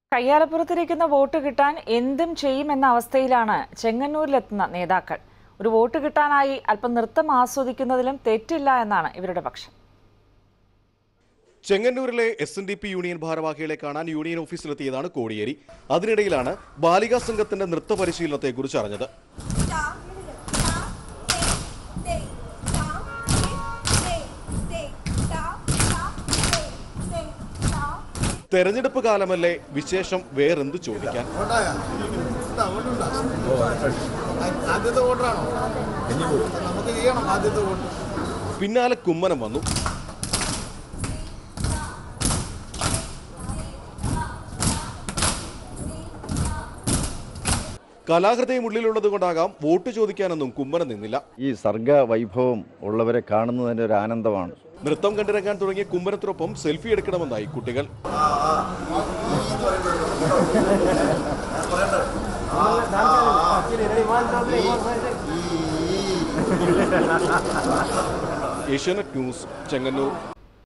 കയ്യാലപ്പുറത്തിരിക്കുന്ന vote കിട്ടാൻ എന്തും ചെയ്യുമെന്ന അവസ്ഥയിലാണ് ചെങ്ങന്നൂരിലെത്തുന്ന നേതാക്കൾ ഒരു വോട്ട് കിട്ടാനായി അല്പം നൃത്തം ആസ്വദിക്കുന്നതിലും തെറ്റില്ല എന്നാണ് ഇവരുടെ പക്ഷം ചെങ്ങന്നൂരിലെ S N D P union ഭാരവാഹികളെ കാണാൻ യൂണിയൻ ഓഫീസിലെത്തിയതാണ് കോടിയേരി അതിനിടയിലാണ് ബാലികാ സംഘത്തിന്റെ നൃത്ത പരിശീലനത്തെക്കുറിച്ച് അറിഞ്ഞത് തെരഞ്ഞെടുപ്പ് കാലമല്ലേ വിശേഷം വേറെന്ത് ചോദിക്കാൻ ആദ്യത്തെ വോട്ടറാണോ നമുക്ക് ചെയ്യണം ആദ്യത്തെ വോട്ട് പിന്നാലെ കുമ്മനം വന്നു കലാഹൃദയം ഉള്ളിലുള്ളത് കൊണ്ടാകാം വോട്ട് ചോദിക്കാനൊന്നും കുമ്മനം നിന്നില്ല ഈ സർഗ വൈഭവം ഉള്ളവരെ കാണുന്നതിൻ്റെ ഒരു ആനന്ദമാണ് നൃത്തം കണ്ടിറങ്ങാൻ തുടങ്ങിയ കുമ്മനത്തിനൊപ്പം സെൽഫി എടുക്കണമെന്നായി കുട്ടികൾ ഏഷ്യാനെറ്റ് ന്യൂസ് ചെങ്ങന്നൂർ